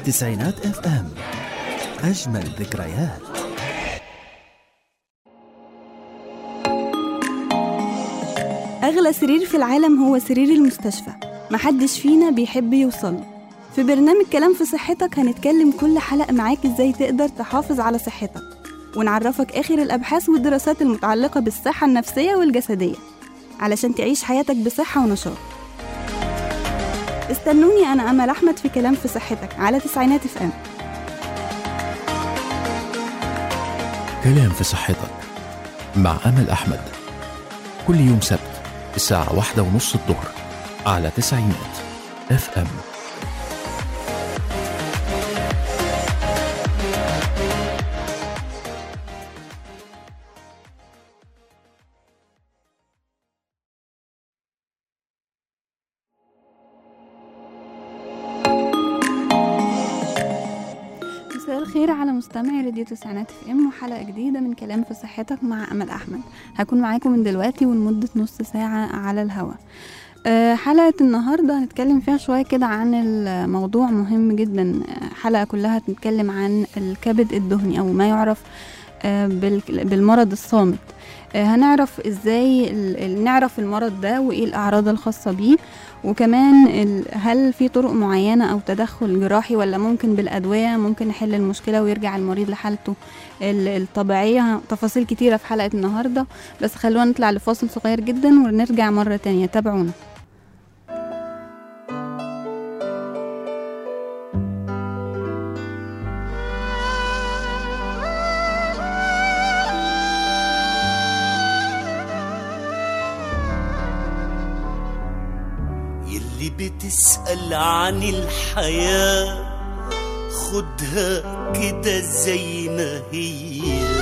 تسعينات اف ام أجمل ذكريات أغلى سرير في العالم هو سرير المستشفى محدش فينا بيحب يوصله في برنامج كلام في صحتك هنتكلم كل حلقة معاك ازاي تقدر تحافظ على صحتك ونعرفك آخر الأبحاث والدراسات المتعلقة بالصحة النفسية والجسدية علشان تعيش حياتك بصحة ونشاط استنوني أنا أمل أحمد في كلام في صحتك على تسعينات اف ام كلام في صحتك مع أمل أحمد كل يوم سبت الساعة واحدة ونص الظهر على تسعينات اف ام مساء الخير على مستمعي راديو تسعينات اف ام وحلقة جديدة من كلام في صحتك مع أمل أحمد هكون معاكم من دلوقتي ولمدة نص ساعة على الهوا آه، حلقة النهاردة هنتكلم فيها شوية كده عن الموضوع مهم جدا آه، حلقة كلها هتتكلم عن الكبد الدهني أو ما يعرف آه، بال- بالمرض الصامت آه، هنعرف ازاي ال- ال- نعرف المرض ده وايه الأعراض الخاصة بيه وكمان ال- هل في طرق معينة أو تدخل جراحي ولا ممكن بالأدوية ممكن نحل المشكلة ويرجع المريض لحالته ال- الطبيعية تفاصيل كتيرة في حلقة النهاردة بس خلونا نطلع لفاصل صغير جدا ونرجع مرة تانية تابعونا يلي بتسأل عن الحياة خدها كده زي ما هي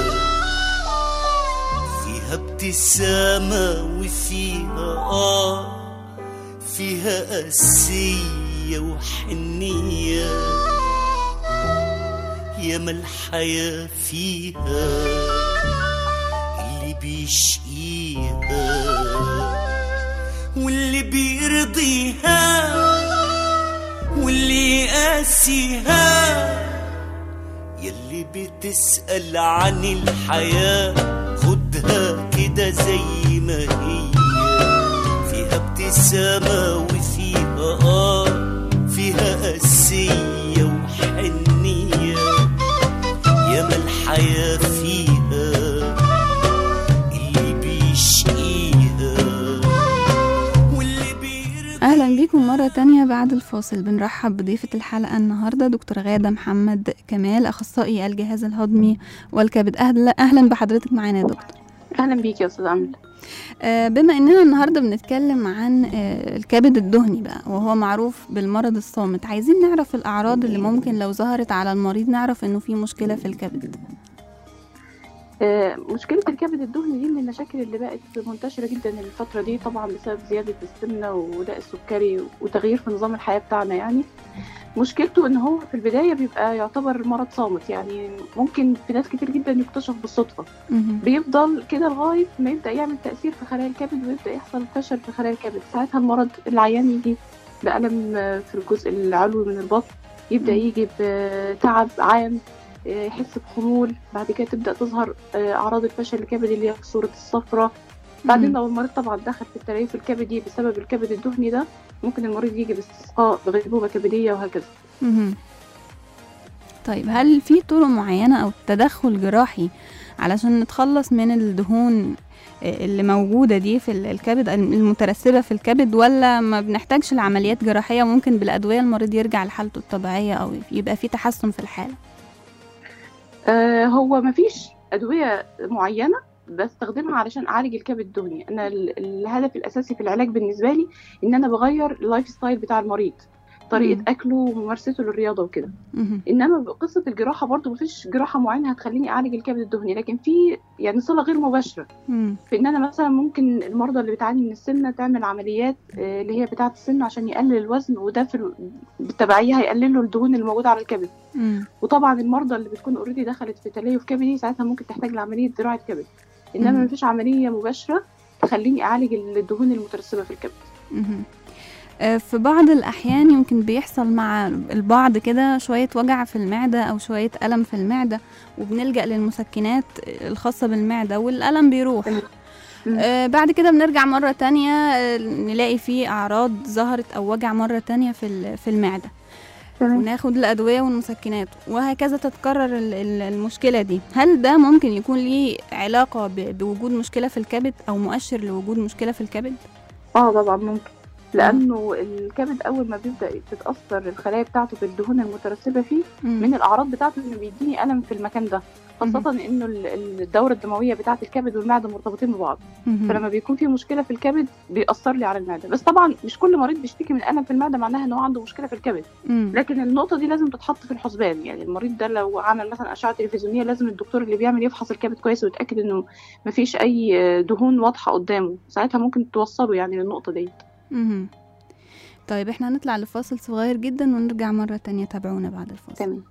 فيها ابتسامة وفيها آه فيها قاسية وحنية ياما الحياة فيها اللي بيشقيها واللي بيرضيها واللي يقاسيها يلي بتسأل عن الحياة خدها كده زي ما هي فيها ابتسامة وفيها آه فيها قاسية وحنية ياما الحياة فيها اللي بيشقيها واللي بيرضيها أهلا بيكم مرة تانية بعد الفاصل بنرحب بضيفة الحلقة النهاردة دكتور غادة محمد كمال أخصائي الجهاز الهضمي والكبد أهلا أهلا بحضرتك معانا يا دكتور اهلا بيك يا استاذ امل آه، بما اننا النهارده بنتكلم عن آه، الكبد الدهني بقى وهو معروف بالمرض الصامت عايزين نعرف الاعراض اللي ممكن لو ظهرت على المريض نعرف انه في مشكله في الكبد آه، مشكله الكبد الدهني دي من المشاكل اللي بقت منتشره جدا الفتره دي طبعا بسبب زياده السمنه وداء السكري وتغيير في نظام الحياه بتاعنا يعني مشكلته ان هو في البدايه بيبقى يعتبر مرض صامت يعني ممكن في ناس كتير جدا يكتشف بالصدفه مهم. بيفضل كده لغايه ما يبدا يعمل تاثير في خلايا الكبد ويبدا يحصل فشل في خلايا الكبد ساعتها المرض العيان يجي بألم في الجزء العلوي من البطن يبدا مم. يجي بتعب عام يحس بخمول بعد كده تبدا تظهر اعراض الفشل الكبدي اللي هي في صوره الصفرة بعدين مم. لو المريض طبعا دخل في التليف الكبدي بسبب الكبد الدهني ده ممكن المريض يجي باستسقاء بغيبوبه كبديه وهكذا مهم. طيب هل في طرق معينه او تدخل جراحي علشان نتخلص من الدهون آه، اللي موجوده دي في ال- الكبد المترسبه في الكبد ولا ما بنحتاجش لعمليات جراحيه ممكن بالادويه المريض يرجع لحالته الطبيعيه او يبقى في تحسن في الحاله آه، هو مفيش أدوية معينة بستخدمها علشان أعالج الكبد الدهني أنا ال- الهدف الأساسي في العلاج بالنسبة لي إن أنا بغير اللايف ستايل بتاع المريض طريقة مم. أكله وممارسته للرياضة وكده مهم. إنما بقصة الجراحة برضو مفيش جراحة معينة هتخليني أعالج الكبد الدهني لكن في يعني صلة غير مباشرة مم. في إن أنا مثلا ممكن المرضى اللي بتعاني من السمنة تعمل عمليات آه، اللي هي بتاعة السمنة عشان يقلل الوزن وده في ال- بالتبعية هيقلل له الدهون اللي موجودة على الكبد مم. وطبعا المرضى اللي بتكون اوريدي دخلت في تليف كبدي ساعتها ممكن تحتاج لعمليه زراعه كبد انما مم. مفيش عمليه مباشره تخليني اعالج الدهون المترسبه في الكبد مهم. آه، في بعض الأحيان يمكن بيحصل مع البعض كده شوية وجع في المعدة أو شوية ألم في المعدة وبنلجأ للمسكنات الخاصة بالمعدة والألم بيروح تمام. مم. آه بعد كده بنرجع مرة تانية آه، نلاقي فيه أعراض ظهرت أو وجع مرة تانية في ال- في المعدة تمام وناخد الأدوية والمسكنات وهكذا تتكرر ال- ال- المشكلة دي هل ده ممكن يكون ليه علاقة ب- بوجود مشكلة في الكبد أو مؤشر لوجود مشكلة في الكبد؟ اه طبعا ممكن لانه الكبد اول ما بيبدا تتاثر الخلايا بتاعته بالدهون المترسبه فيه مم. من الاعراض بتاعته انه بيديني الم في المكان ده خاصة انه ال- الدورة الدموية بتاعة الكبد والمعدة مرتبطين ببعض، مهم. فلما بيكون في مشكلة في الكبد بيأثر لي على المعدة، بس طبعا مش كل مريض بيشتكي من ألم في المعدة معناها ان هو عنده مشكلة في الكبد، مم. لكن النقطة دي لازم تتحط في الحسبان، يعني المريض ده لو عمل مثلا أشعة تلفزيونية لازم الدكتور اللي بيعمل يفحص الكبد كويس ويتأكد انه مفيش أي دهون واضحة قدامه، ساعتها ممكن توصله يعني للنقطة دي. مهم. طيب احنا هنطلع لفاصل صغير جدا ونرجع مرة تانية تابعونا بعد الفاصل تمام.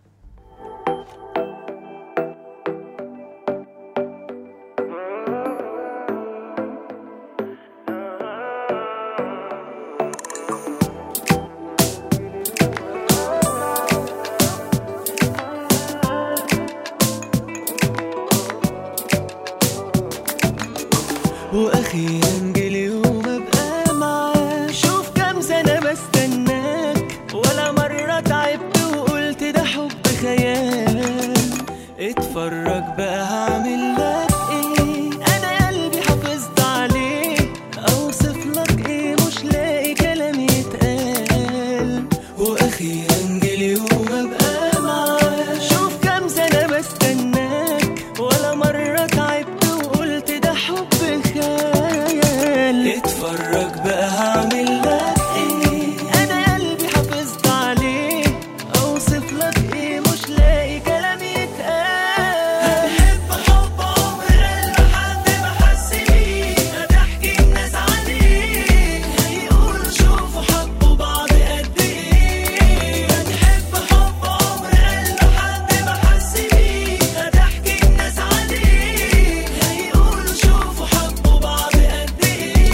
واخيرا جه اليوم ابقى معاك شوف كام سنه بستناك ولا مره تعبت وقلت ده حب خيال اتفرج بقى هعمل لك ايه انا قلبي حافظت عليه اوصف لك ايه مش لاقي كلام يتقال واخيرا جه اليوم ابقى معاك شوف كام سنه بستناك ولا مره تعبت وقلت ده حب خيال اتفرج بقى هعمل لك ايه انا قلبي حافظت عليه اوصف لك ايه مش لاقي كلام يتقال هتحب حب عمر قلب حد ما حس بيه هتحكي الناس عليه هيقولوا شوفوا حبوا بعض قد ايه هتحب حب عمر قلب حد ما حس بيه هتحكي الناس عليه هيقولوا شوفوا حبوا بعض قد ايه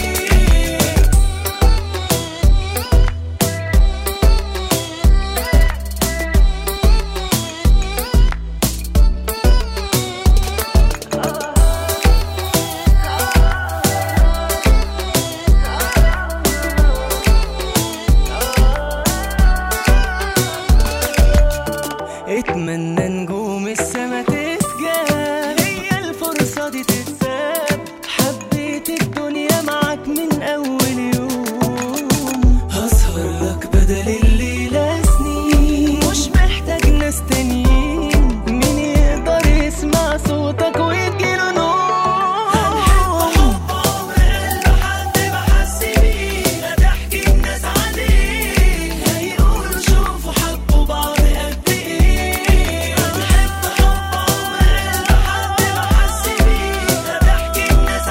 اتمنى نجوم السما تتجاب هي الفرصة دي تتساب حبيت الدنيا معاك من أول يوم هسهر لك بدل الليلة سنين مش محتاج ناس تانيين مين يقدر يسمع صوتك ويجيله نوم هنحب حب عمر قلب حد ما حس بيه هتحكي الناس عليه هيقولوا شوفوا حبوا بعض قد ايه هنحب حب عمر قلب حد ما حس بيه هتحكي الناس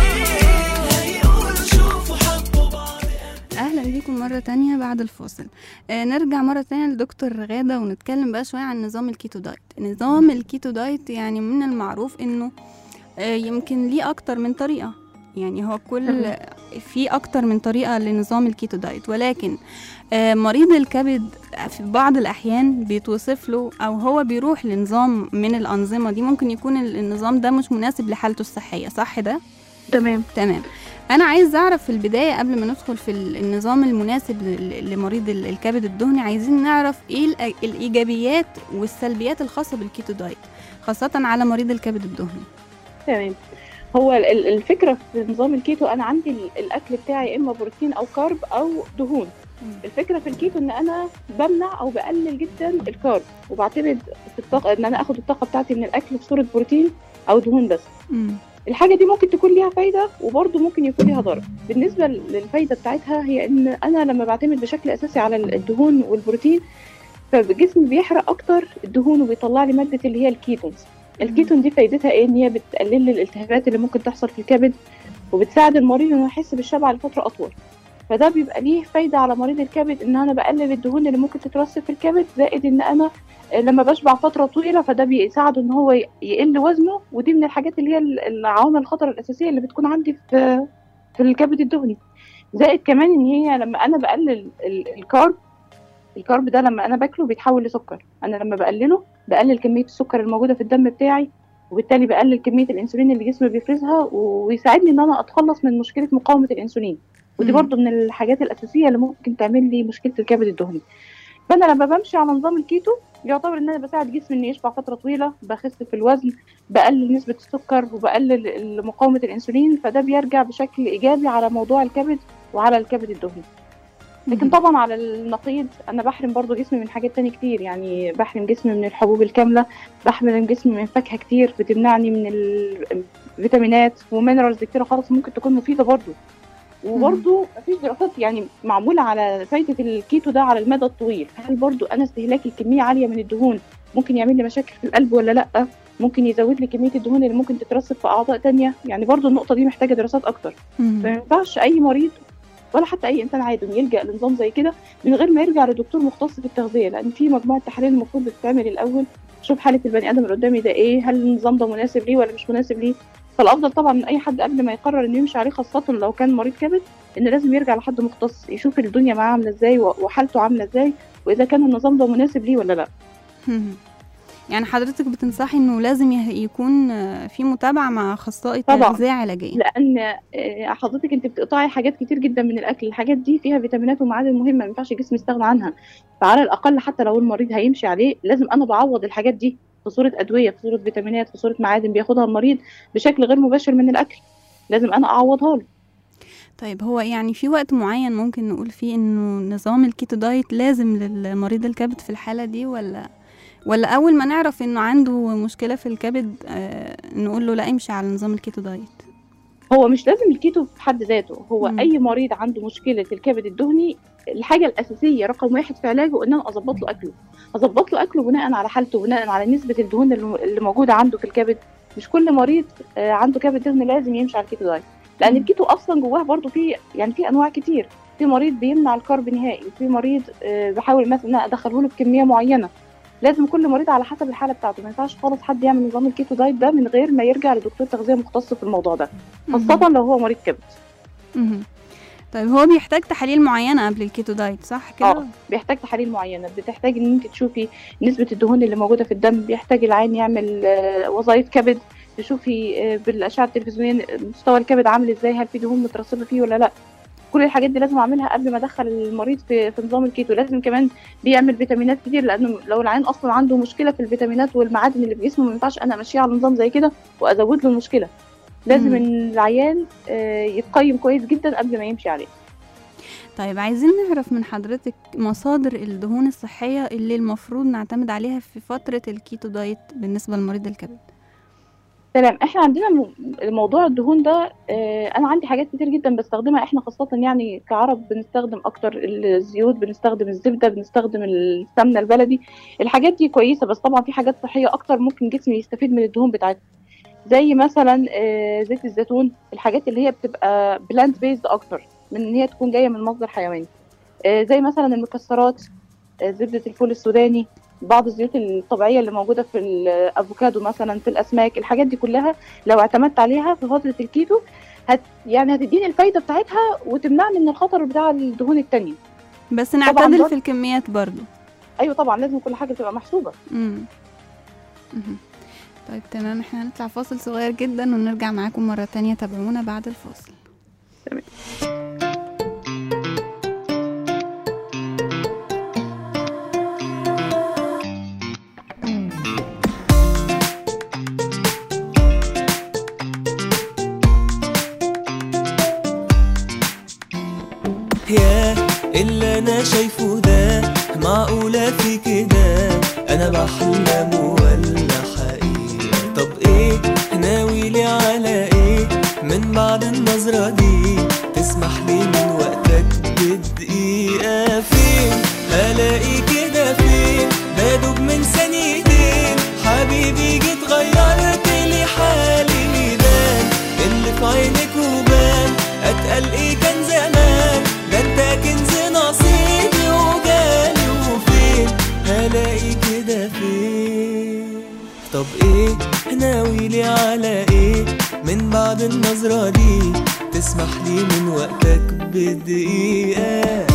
عليه هيقولوا شوفوا حبوا بعض اهلا بيكم مره تانية بعد الفاصل آه نرجع مره تانية لدكتور غاده ونتكلم بقى شويه عن نظام الكيتو دايت نظام الكيتو دايت يعني من المعروف انه آه يمكن ليه اكتر من طريقه يعني هو كل في اكتر من طريقه لنظام الكيتو دايت ولكن آه مريض الكبد في بعض الاحيان بيتوصف له او هو بيروح لنظام من الانظمه دي ممكن يكون ال- النظام ده مش مناسب لحالته الصحيه صح ده تمام. تمام انا عايز اعرف في البدايه قبل ما ندخل في ال- النظام المناسب ل- لمريض ال- الكبد الدهني عايزين نعرف ايه الأ- الايجابيات والسلبيات الخاصه بالكيتو دايت خاصه على مريض الكبد الدهني تمام هو ال- ال- الفكره في نظام الكيتو انا عندي ال- الاكل بتاعي يا اما بروتين او كارب او دهون الفكره في الكيتو ان انا بمنع او بقلل جدا الكارب وبعتمد في الطاقه ان انا اخد الطاقه بتاعتي من الاكل في صوره بروتين او دهون بس مم. الحاجه دي ممكن تكون ليها فايده وبرضه ممكن يكون ليها ضرر بالنسبه للفايده بتاعتها هي ان انا لما بعتمد بشكل اساسي على الدهون والبروتين فجسمي بيحرق اكتر الدهون وبيطلع لي ماده اللي هي الكيتونز الكيتون دي فايدتها ايه ان هي بتقلل لي الالتهابات اللي ممكن تحصل في الكبد وبتساعد المريض انه يحس بالشبع لفتره اطول فده بيبقى ليه فايده على مريض الكبد ان انا بقلل الدهون اللي ممكن تترسب في الكبد زائد ان انا لما بشبع فتره طويله فده بيساعده ان هو يقل وزنه ودي من الحاجات اللي هي العوامل الخطر الاساسيه اللي بتكون عندي في في الكبد الدهني زائد كمان ان هي لما انا بقلل ال- الكارب الكارب ده لما انا باكله بيتحول لسكر انا لما بقلله بقلل كميه السكر الموجوده في الدم بتاعي وبالتالي بقلل كميه الانسولين اللي جسمي بيفرزها ويساعدني ان انا اتخلص من مشكله مقاومه الانسولين ودي مم. برضو من الحاجات الاساسيه اللي ممكن تعمل لي مشكله الكبد الدهني فانا لما بمشي على نظام الكيتو يعتبر ان انا بساعد جسمي انه يشبع فتره طويله بخس في الوزن بقلل نسبه السكر وبقلل ال- مقاومه الانسولين فده بيرجع بشكل ايجابي على موضوع الكبد وعلى الكبد الدهني لكن مم. طبعا على النقيض انا بحرم برضو جسمي من حاجات تانية كتير يعني بحرم جسمي من الحبوب الكامله بحرم جسمي من فاكهه كتير بتمنعني من الفيتامينات ومينرالز كتير خالص ممكن تكون مفيده برضو وبرضو مفيش دراسات يعني معموله على فايده الكيتو ده على المدى الطويل هل برضو انا استهلاكي الكميه عاليه من الدهون ممكن يعمل لي مشاكل في القلب ولا لا ممكن يزود لي كميه الدهون اللي ممكن تترسب في اعضاء تانية يعني برضو النقطه دي محتاجه دراسات اكتر مم. فما ينفعش اي مريض ولا حتى اي انسان عادي إنه يلجا لنظام زي كده من غير ما يرجع لدكتور مختص في التغذيه لان في مجموعه تحاليل المفروض بتتعمل الاول شوف حاله البني ادم اللي قدامي ده ايه هل النظام ده مناسب ليه ولا مش مناسب ليه فالافضل طبعا من اي حد قبل ما يقرر انه يمشي عليه خاصه لو كان مريض كبد ان لازم يرجع لحد مختص يشوف الدنيا معاه عامله ازاي و- وحالته عامله ازاي واذا كان النظام ده مناسب ليه ولا لا مم. يعني حضرتك بتنصحي انه لازم يه- يكون آه، في متابعة مع اخصائي طبعاً. تغذية علاجية لان آه، حضرتك انت بتقطعي حاجات كتير جدا من الاكل الحاجات دي فيها فيتامينات ومعادن مهمه ما ينفعش الجسم يستغنى عنها فعلى الاقل حتى لو المريض هيمشي عليه لازم انا بعوض الحاجات دي في صوره ادويه في صوره فيتامينات في صوره معادن بياخدها المريض بشكل غير مباشر من الاكل لازم انا اعوضها له طيب هو يعني في وقت معين ممكن نقول فيه انه نظام الكيتو دايت لازم للمريض الكبد في الحالة دي ولا ولا اول ما نعرف انه عنده مشكلة في الكبد آه نقول له لا امشي على نظام الكيتو دايت هو مش لازم الكيتو في حد ذاته هو مم. م. اي مريض عنده مشكله الكبد الدهني الحاجه الاساسيه رقم واحد في علاجه ان انا اظبط له اكله اظبط له اكله بناء على حالته بناء على نسبه الدهون اللي اللي موجوده عنده في الكبد مش كل مريض آه، عنده كبد دهني لازم يمشي على الكيتو دايت لان مم. الكيتو اصلا جواه برضو في يعني في انواع كتير في مريض بيمنع الكارب نهائي وفي مريض آه، بحاول مثلا إن أنا ادخله له بكميه معينه لازم كل مريض على حسب الحاله بتاعته ما ينفعش خالص حد يعمل نظام الكيتو دايت ده من غير ما يرجع لدكتور تغذيه مختص في الموضوع ده خاصه لو هو مريض كبد مهم. طيب هو بيحتاج تحاليل معينة قبل الكيتو دايت صح كده؟ اه بيحتاج تحاليل معينه بتحتاج ان انت تشوفي نسبه الدهون اللي موجوده في الدم بيحتاج العين يعمل آه، وظائف كبد تشوفي آه، بالاشعه التلفزيونيه مستوى الكبد عامل ازاي هل في دهون مترسبه فيه ولا لا كل الحاجات دي لازم اعملها قبل ما ادخل المريض في, في نظام الكيتو لازم كمان بيعمل فيتامينات كتير لانه لو العين اصلا عنده مشكله في الفيتامينات والمعادن اللي في جسمه ما ينفعش انا امشيه على نظام زي كده وازود له المشكله لازم مم. ان العيان آه، يتقيم كويس جدا قبل ما يمشي عليه طيب عايزين نعرف من حضرتك مصادر الدهون الصحية اللي المفروض نعتمد عليها في فترة الكيتو دايت بالنسبة لمريض الكبد سلام احنا عندنا م- موضوع الدهون ده اه انا عندي حاجات كتير جدا بستخدمها احنا خاصة يعني كعرب بنستخدم اكتر الزيوت بنستخدم الزبدة بنستخدم السمنة البلدي الحاجات دي كويسة بس طبعا في حاجات صحية اكتر ممكن جسمي يستفيد من الدهون بتاعتها زي مثلا اه زيت الزيتون الحاجات اللي هي بتبقى بلانت بيزد اكتر من ان هي تكون جاية من مصدر حيواني اه زي مثلا المكسرات اه زبدة الفول السوداني بعض الزيوت الطبيعيه اللي موجوده في الافوكادو مثلا في الاسماك الحاجات دي كلها لو اعتمدت عليها في فتره الكيتو هت يعني هتديني الفايده بتاعتها وتمنعني من الخطر بتاع الدهون التانية بس نعتدل برضه- في الكميات برضو ايوه طبعا لازم كل حاجه تبقى محسوبه مم. مهم. طيب تمام احنا هنطلع فاصل صغير جدا ونرجع معاكم مرة تانية تابعونا بعد الفاصل يا اللي انا شايفه ده معقولة في كده انا بحلم ولا حقيقة طب ايه ناوي لي على ايه من بعد النظرة دي تسمح لي من وقتك بدقيقة فين هلاقي كده فين بدوب من ثانيتين حبيبي جيت غيرت لي حالي ميدان اللي في عينك وبان اتقل ايه كان زمان ده انت كنز نصيبي وجالي وفين هلاقي كده فين طب ايه ناوي لي على ايه من بعد النظرة دي تسمح لي من وقتك بدقيقة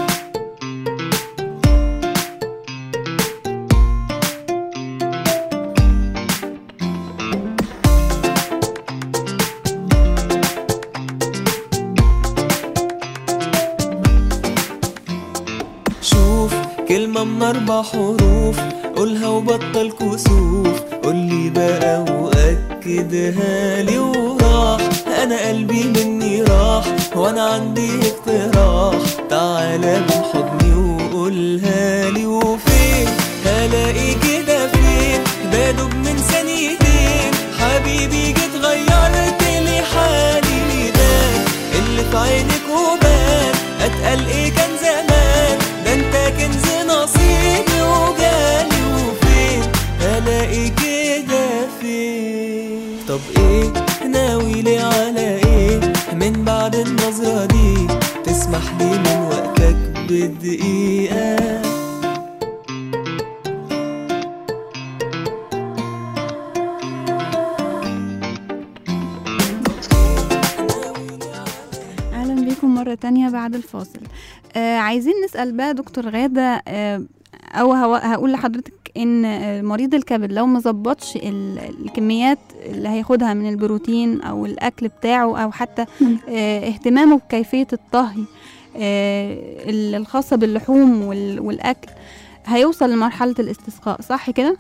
شوف كلمة من أربع حروف قولها وبطل كسوف قولي بقى وأكدها لي وراح أنا قلبي مني راح وأنا عندي اقتراح تعالى من حضني وقولها لي وفين هلاقي كده فين بدوب من ثانيتين حبيبي جيت غيرت لي حالي ده اللي في عينك وبان اتقل ايه كان زمان ده انت كنز نصيبي وجالي وفين الاقي كده فين طب ايه ناوي لي على ايه من بعد النظرة دي تسمح لي من وقتك بدقيقة اهلا بيكم مره تانية بعد الفاصل آه عايزين نسال بقى دكتور غاده آه او هو- هقول لحضرتك ان آه، مريض الكبد لو مظبطش ال- الكميات اللي هياخدها من البروتين او الاكل بتاعه او حتى مم. آه اهتمامه بكيفيه الطهي آه ال- الخاصه باللحوم وال- والاكل هيوصل لمرحله الاستسقاء صح كده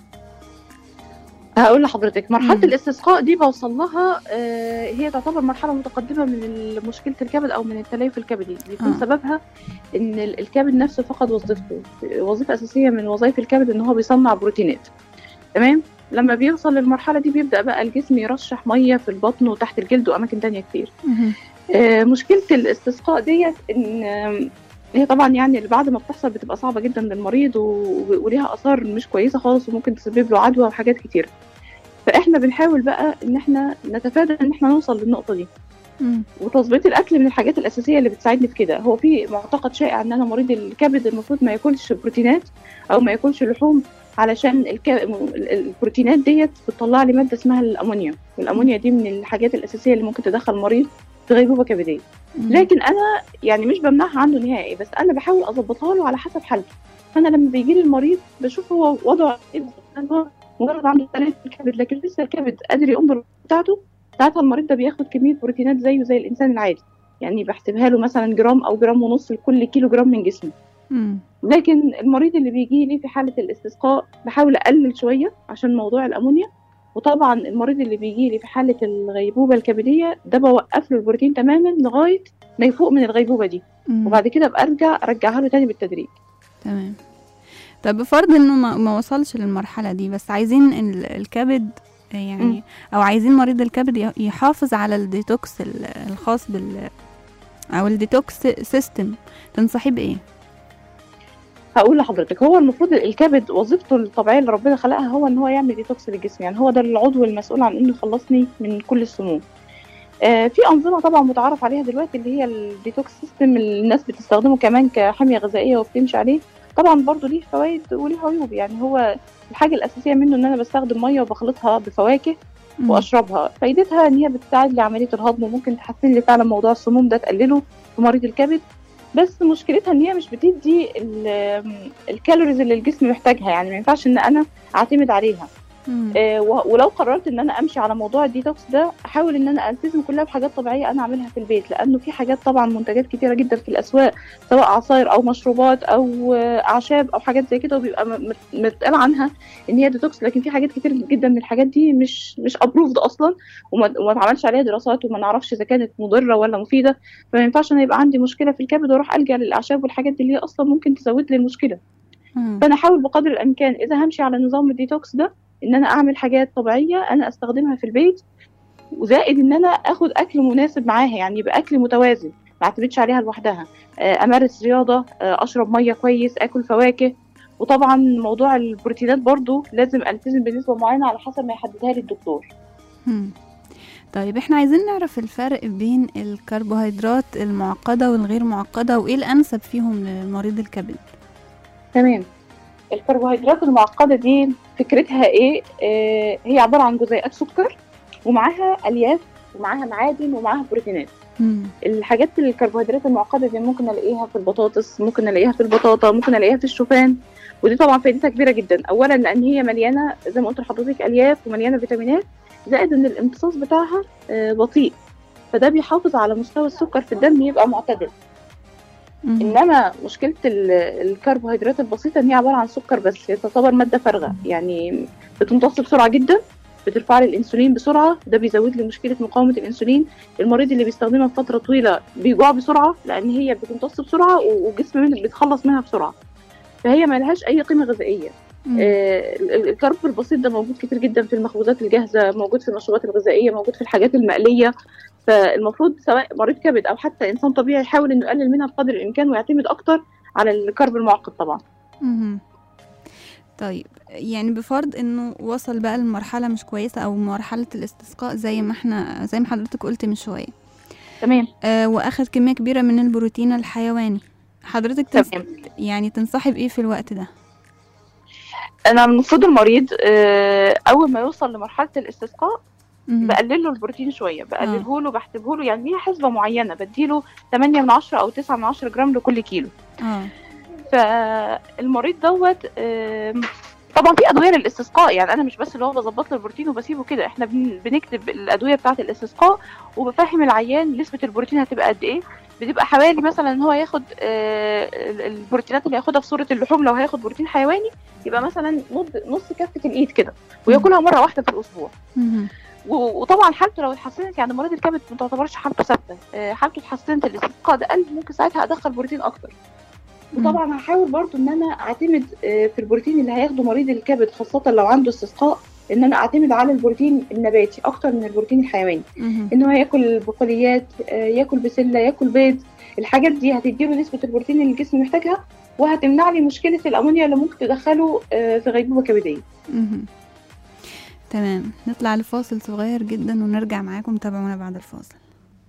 هقول لحضرتك مرحله مم. الاستسقاء دي بوصل لها آه، هي تعتبر مرحله متقدمه من مشكله الكبد او من التليف الكبدي بيكون آه. سببها ان ال- الكبد نفسه فقد وظيفته وظيفه اساسيه من وظائف الكبد ان هو بيصنع بروتينات تمام لما بيوصل للمرحله دي بيبدا بقى الجسم يرشح ميه في البطن وتحت الجلد واماكن تانية كتير مهم. آه، مشكله الاستسقاء ديت ان آم، هي طبعا يعني اللي بعد ما بتحصل بتبقى صعبه جدا للمريض و- وليها اثار مش كويسه خالص وممكن تسبب له عدوى وحاجات كتير فاحنا بنحاول بقى ان احنا نتفادى ان احنا نوصل للنقطه دي مم. وتظبيط الاكل من الحاجات الاساسيه اللي بتساعدني في كده هو في معتقد شائع ان انا مريض الكبد المفروض ما ياكلش بروتينات او ما ياكلش لحوم علشان الك... ال- البروتينات ديت بتطلع لي ماده اسمها الامونيا والامونيا دي من الحاجات الاساسيه اللي ممكن تدخل المريض في غيبوبه كبديه مم. لكن انا يعني مش بمنعها عنده نهائي بس انا بحاول اظبطها له على حسب حالته فانا لما بيجي لي المريض بشوف هو وضعه ايه بالظبط. هل هو مجرد عنده تلف في الكبد لكن لسه الكبد قادر يقوم بالوظيفه بتاعته ساعتها المريض ده بياخد كميه بروتينات زيه زي الانسان العادي يعني بحسبها له مثلا جرام او جرام ونص لكل كيلو جرام من جسمه مم. لكن المريض اللي بيجي لي في حاله الاستسقاء بحاول اقلل شويه عشان موضوع الامونيا وطبعا المريض اللي بيجي لي في حاله الغيبوبه الكبديه ده بوقف له البروتين تماما لغايه ما يفوق من الغيبوبه دي مم. وبعد كده برجع ارجعها له تاني بالتدريج تمام طب بفرض انه ما, ما وصلش للمرحله دي بس عايزين ال- الكبد يعني مم. او عايزين مريض الكبد ي- يحافظ على الديتوكس ال- الخاص بال او الديتوكس سيستم تنصحيه بايه هقول لحضرتك هو المفروض الكبد وظيفته الطبيعيه اللي ربنا خلقها هو ان هو يعمل ديتوكس للجسم يعني هو ده العضو المسؤول عن انه يخلصني من كل السموم آه في انظمه طبعا متعارف عليها دلوقتي اللي هي الديتوكس سيستم اللي الناس بتستخدمه كمان كحميه غذائيه وبتمشي عليه طبعا برضو ليه فوائد وليه عيوب يعني هو الحاجه الاساسيه منه ان انا بستخدم ميه وبخلطها بفواكه مم. واشربها فايدتها ان هي بتساعد لي عمليه الهضم وممكن تحسن لي فعلا موضوع السموم ده تقلله في مريض الكبد بس مشكلتها ان هي مش بتدي ال- الكالوريز اللي الجسم محتاجها يعني ما ينفعش ان انا اعتمد عليها مم. آه، و- ولو قررت ان انا امشي على موضوع الديتوكس ده احاول ان انا التزم كلها بحاجات طبيعيه انا اعملها في البيت لانه في حاجات طبعا منتجات كتيره جدا في الاسواق سواء عصاير او مشروبات او آه، اعشاب او حاجات زي كده وبيبقى م- م- متقال عنها ان هي ديتوكس لكن في حاجات كتير جدا من الحاجات دي مش مش ابروفد اصلا وما وما اتعملش عليها دراسات وما نعرفش اذا كانت مضره ولا مفيده فما ينفعش انا يبقى عندي مشكله في الكبد واروح الجا للاعشاب والحاجات دي اللي هي اصلا ممكن تزود لي المشكله مم. فانا احاول بقدر الامكان اذا همشي على نظام الديتوكس ده ان انا اعمل حاجات طبيعيه انا استخدمها في البيت وزائد ان انا اخد اكل مناسب معاها يعني يبقى اكل متوازن ما اعتمدش عليها لوحدها آه، امارس رياضه آه، اشرب ميه كويس اكل فواكه وطبعا موضوع البروتينات برضو لازم التزم بنسبه معينه على حسب ما يحددها لي الدكتور مم. طيب احنا عايزين نعرف الفرق بين الكربوهيدرات المعقده والغير معقده وايه الانسب فيهم لمريض الكبد تمام الكربوهيدرات المعقدة دي فكرتها ايه؟ آه هي عبارة عن جزيئات سكر ومعاها ألياف ومعاها معادن ومعاها بروتينات مم. الحاجات الكربوهيدرات المعقده دي ممكن الاقيها في البطاطس ممكن الاقيها في البطاطا ممكن الاقيها في الشوفان ودي طبعا فائدتها كبيره جدا اولا لان هي مليانه زي ما قلت لحضرتك الياف ومليانه فيتامينات زائد ان الامتصاص بتاعها آه، بطيء فده بيحافظ على مستوى السكر في الدم يبقى معتدل مم. انما مشكله ال- الكربوهيدرات البسيطه ان هي عباره عن سكر بس هي تعتبر ماده فارغه يعني بتمتص بسرعه جدا بترفع لي الانسولين بسرعه ده بيزود لي مشكله مقاومه الانسولين المريض اللي بيستخدمها فتره طويله بيجوع بسرعه لان هي بتمتص بسرعه والجسم منه بيتخلص منها بسرعه فهي ما لهاش اي قيمه غذائيه مم. آه، ال- ال- الكرب البسيط ده موجود كتير جدا في المخبوزات الجاهزه موجود في المشروبات الغذائيه موجود في الحاجات المقليه فالمفروض سواء مريض كبد او حتى انسان طبيعي يحاول انه يقلل منها بقدر الامكان ويعتمد اكتر على الكرب المعقد طبعا مهم. طيب يعني بفرض انه وصل بقى لمرحلة مش كويسة او مرحلة الاستسقاء زي ما احنا زي ما حضرتك قلت من شوية تمام آه واخد كمية كبيرة من البروتين الحيواني حضرتك تنص... تمام يعني تنصحي بايه في الوقت ده انا المفروض المريض آه، اول ما يوصل لمرحله الاستسقاء مهم. بقلل له البروتين شويه بقلله له بحسبه له يعني ليها حسبه معينه بديله 8 من 10 او 9 من 10 جرام لكل كيلو اه فالمريض دوت آم، طبعا في ادويه للاستسقاء يعني انا مش بس اللي هو بظبط له البروتين وبسيبه كده احنا بن- بنكتب الادويه بتاعه الاستسقاء وبفهم العيان نسبه البروتين هتبقى قد ايه بتبقى حوالي مثلا ان هو ياخد آه، ال- البروتينات اللي هياخدها في صوره اللحوم لو هياخد بروتين حيواني يبقى مثلا نص نص كفه الايد كده وياكلها مره واحده في الاسبوع مهم. و- وطبعا حالته لو اتحسنت يعني مريض الكبد ما تعتبرش حالته ثابته آه، حالته اتحسنت الاستسقاء ده قل ممكن ساعتها ادخل بروتين اكتر وطبعا هحاول برضو ان انا اعتمد آه، في البروتين اللي هياخده مريض الكبد خاصه لو عنده استسقاء ان انا اعتمد على البروتين النباتي اكتر من البروتين الحيواني مهم. ان هو ياكل بقوليات آه، ياكل بسله ياكل بيض الحاجات دي هتديله نسبه البروتين اللي الجسم محتاجها وهتمنع لي مشكله الامونيا اللي ممكن تدخله آه، في غيبوبه كبديه مهم. تمام نطلع لفاصل صغير جدا ونرجع معاكم تابعونا بعد الفاصل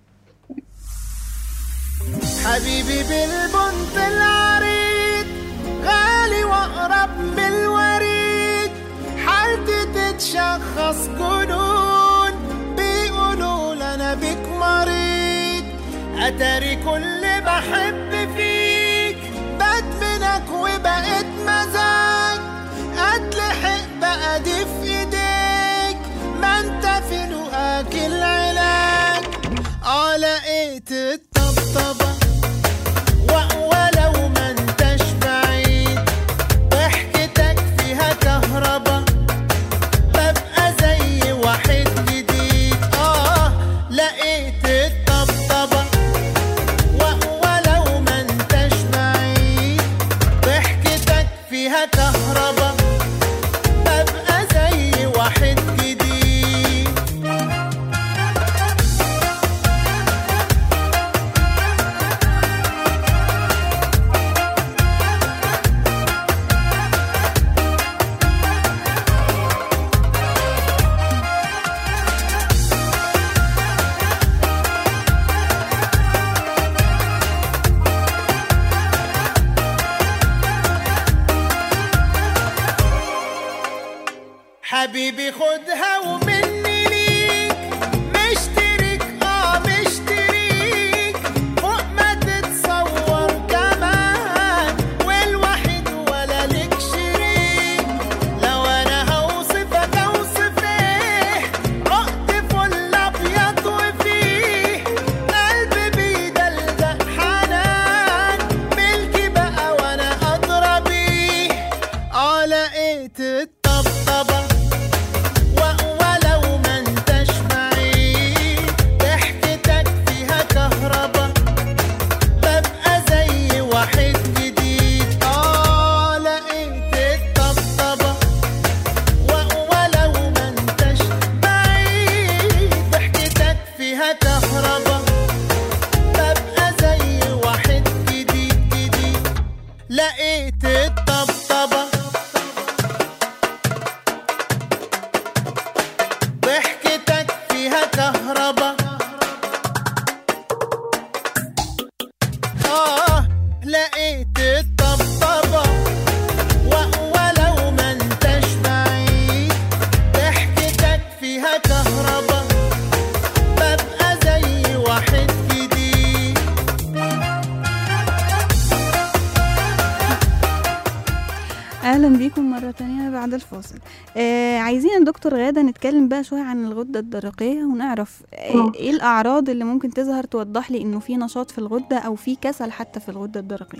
حبيبي بالبنت العريض غالي واقرب من الوريد حالتي تتشخص جنون بيقولوا لنا بيك مريض اتاري كل بحب فيك بدمنك وبقيت مزاج اتلحق بقى دي في ايديك ما انت في لقاك العلاج اه لقيت الطبطبة و- ولو ما انتش بعيد ضحكتك فيها كهربا ببقى زي واحد جديد اه لقيت الطبطبة و- ولو ما انتش بعيد ضحكتك فيها كهربا ببقى زي واحد جديد حبيبي خدها ومني ليك مشترك اه مشتريك فوق ما تتصور كمان والوحيد ولا لك شريك لو انا هوصفك اوصف ايه عقد فل ابيض وفيه قلبي بيدلدق حنان ملكي بقى وانا ادرى بيه اه لقيت الطبطبة و- ولو ما انتش معي ضحكتك فيها كهربا ببقى زي واحد جديد اه لقيت الطبطبة و- ولو ما انتش معي ضحكتك فيها كهربا ببقى زي واحد جديد جديد لقيت الطبطبة ضحكتك فيها كهربا آه لقيت الطبطبة و- ولو ما انتش بعيد ضحكتك فيها كهربا ببقى زي واحد جديد اهلا بيكم مره تانية بعد الفاصل آه عايزين يا دكتور غاده نتكلم بقى شويه عن الغده الدرقيه ونعرف آه مم. ايه الاعراض اللي ممكن تظهر توضح لي انه في نشاط في الغده او في كسل حتى في الغده الدرقيه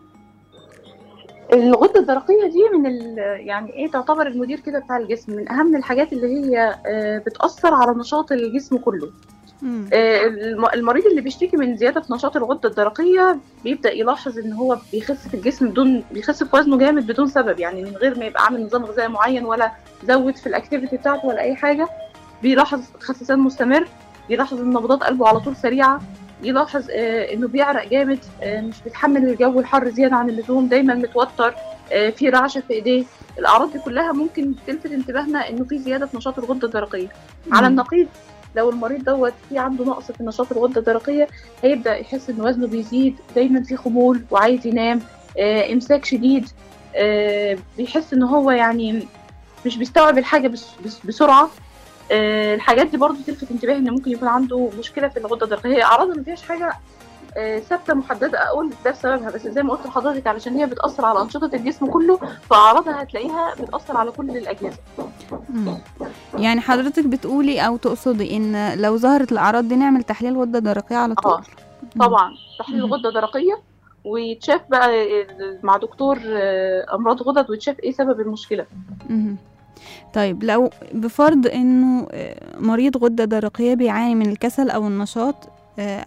الغده الدرقيه دي من ال يعني ايه تعتبر المدير كده بتاع الجسم من اهم الحاجات اللي هي آه، بتاثر على نشاط الجسم كله مم. آه، الم- المريض اللي بيشتكي من زياده في نشاط الغده الدرقيه بيبدا يلاحظ ان هو بيخس في الجسم بدون بيخس في وزنه جامد بدون سبب يعني من غير ما يبقى عامل نظام غذائي معين ولا زود في الاكتيفيتي بتاعته ولا اي حاجه بيلاحظ خسسان مستمر بيلاحظ ان نبضات قلبه على طول سريعه يلاحظ آه، انه بيعرق جامد آه، مش بيتحمل الجو الحر زياده عن اللزوم دايما متوتر آه، في رعشه في ايديه الاعراض دي كلها ممكن تلفت انتباهنا انه في زياده في نشاط الغده الدرقيه على مم. النقيض لو المريض دوت في عنده نقص في نشاط الغده الدرقيه هيبدا يحس ان وزنه بيزيد دايما في خمول وعايز ينام آه، امساك شديد آه، بيحس ان هو يعني مش بيستوعب الحاجه بس بس بسرعه آه، الحاجات دي برضو تلفت انتباه ان ممكن يكون عنده مشكله في الغده الدرقيه هي اعراضها ما فيهاش حاجه آه، ثابته محدده اقول ده بسببها بس زي ما قلت لحضرتك علشان هي بتاثر على انشطه الجسم كله فاعراضها هتلاقيها بتاثر على كل الاجهزه مم. يعني حضرتك بتقولي او تقصدي ان لو ظهرت الاعراض دي نعمل تحليل غده درقيه على طول اه طبعا تحليل مم. غده درقيه ويتشاف بقى ال- مع دكتور آه، امراض غدد ويتشاف ايه سبب المشكله مهم. طيب لو بفرض انه آه، مريض غده درقيه بيعاني من الكسل او النشاط آه،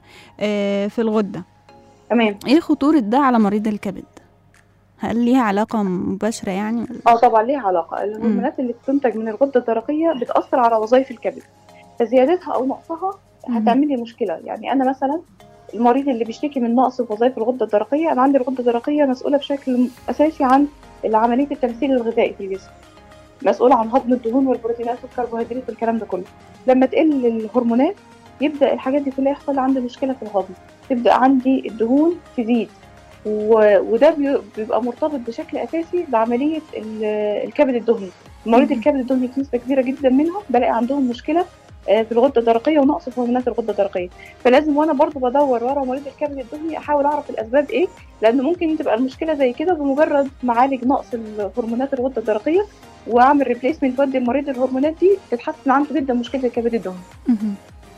آه، في الغده تمام ايه خطوره ده على مريض الكبد هل ليها علاقه مباشره يعني ولا- اه طبعا ليها علاقه الهرمونات اللي بتنتج من الغده الدرقيه بتاثر على وظائف الكبد فزيادتها او نقصها مم. هتعمل لي مشكله يعني انا مثلا المريض اللي بيشتكي من نقص في وظائف الغده الدرقيه انا عندي الغده الدرقيه مسؤوله بشكل اساسي عن عمليه التمثيل الغذائي في الجسم مسؤوله عن هضم الدهون والبروتينات والكربوهيدرات والكلام ده كله لما تقل الهرمونات يبدا الحاجات دي كلها يحصل عندي مشكله في الهضم تبدا عندي الدهون تزيد و- وده بي- بيبقى مرتبط بشكل اساسي بعمليه ال- الكبد الدهني مريض مم. الكبد الدهني في نسبه كبيره جدا منهم بلاقي عندهم مشكله آه، في الغده الدرقيه ونقص في هرمونات الغده الدرقيه فلازم وانا برضو بدور ورا مريض الكبد الدهني احاول اعرف الاسباب ايه لان ممكن تبقى المشكله زي كده بمجرد ما اعالج نقص هرمونات الغده الدرقيه واعمل ريبليسمنت ودي المريض الهرمونات دي تتحسن عنده جدا مشكله الكبد الدهني مهم.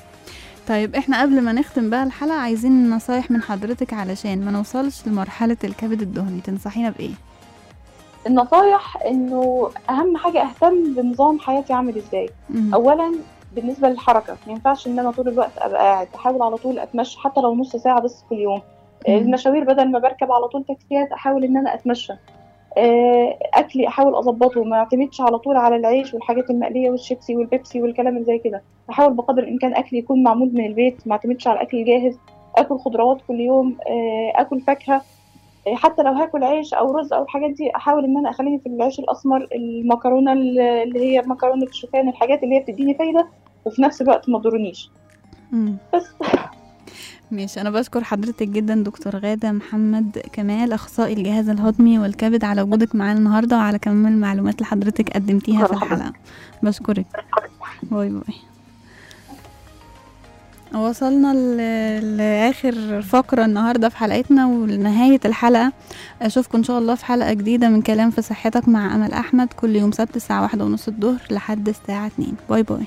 طيب احنا قبل ما نختم بقى الحلقه عايزين نصايح من حضرتك علشان ما نوصلش لمرحله الكبد الدهني تنصحينا بايه النصايح انه اهم حاجه اهتم بنظام حياتي عامل ازاي مهم. اولا بالنسبه للحركه ما ينفعش ان انا طول الوقت ابقى قاعد احاول على طول اتمشى حتى لو نص ساعه بس في اليوم مم. المشاوير بدل ما بركب على طول تاكسيات احاول ان انا اتمشى آه، اكلي احاول اظبطه ما اعتمدش على طول على العيش والحاجات المقليه والشيبسي والبيبسي والكلام اللي زي كده احاول بقدر الامكان اكلي يكون معمول من البيت ما اعتمدش على الاكل الجاهز اكل خضروات كل يوم آه، اكل فاكهه آه، حتى لو هاكل عيش او رز او الحاجات دي احاول ان انا اخليني في العيش الاسمر المكرونه اللي هي مكرونه الشوفان الحاجات اللي هي بتديني فايده وفي نفس الوقت ما تضرنيش مم. بس ماشي انا بشكر حضرتك جدا دكتور غاده محمد كمال اخصائي الجهاز الهضمي والكبد على وجودك معانا النهارده وعلى كم المعلومات اللي حضرتك قدمتيها في شكرا الحلقه بشكرك باي باي وصلنا ل- لاخر فقره النهارده في حلقتنا ولنهايه الحلقه اشوفكم ان شاء الله في حلقه جديده من كلام في صحتك مع امل احمد كل يوم سبت الساعه واحدة ونص الظهر لحد الساعه اتنين باي باي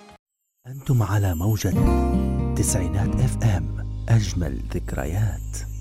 أنتم على موجة تسعينات اف ام أجمل ذكريات